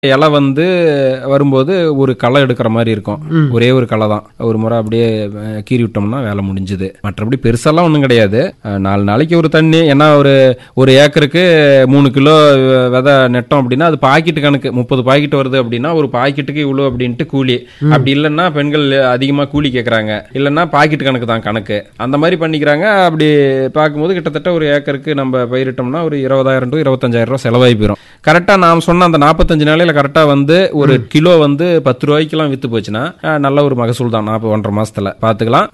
இலை வந்து வரும்போது ஒரு களை எடுக்கிற மாதிரி இருக்கும் ஒரே ஒரு களை தான் ஒரு முறை அப்படியே அஹ், கீறி விட்டோம்னா வேலை முடிஞ்சுது மற்றபடி பெருசாலாம் ஒன்றும் கிடையாது அஹ், நாலு நாளைக்கு ஒரு தண்ணி ஏன்னா ஒரு ஒரு ஏக்கருக்கு மூணு கிலோ விதை நெட்டோம் அப்படின்னா அது பாக்கெட் கணக்கு முப்பது பாக்கெட் வருது அப்படின்னா ஒரு பாக்கெட்டுக்கு இவ்வளோ அப்படின்ட்டு கூலி அப்படி இல்லைன்னா பெண்கள் அதிகமாக கூலி கேட்குறாங்க இல்லைன்னா பாக்கெட் கணக்கு தான் கணக்கு அந்த மாதிரி பண்ணிக்கிறாங்க அப்படி பார்க்கும்போது கிட்டத்தட்ட ஒரு ஏக்கருக்கு நம்ம பயிரிட்டோம்னா ஒரு இருபதாயிரம் டு இருபத்தஞ்சாயிரம் ரூபா செலவாகி போயிடும் கரெக்டாக நான் சொன்ன அந்த நாற்பத்தஞ்சு நாளையில் கரெக்டாக வந்து ஒரு கிலோ வந்து பத்து ரூபாய்க்கெல்லாம் விற்று போச்சுன்னா அஹ், நல்ல ஒரு மகசூல் தான் நாற்பது ஒன்றரை மாசத்துல பார்த்துக்கலாம்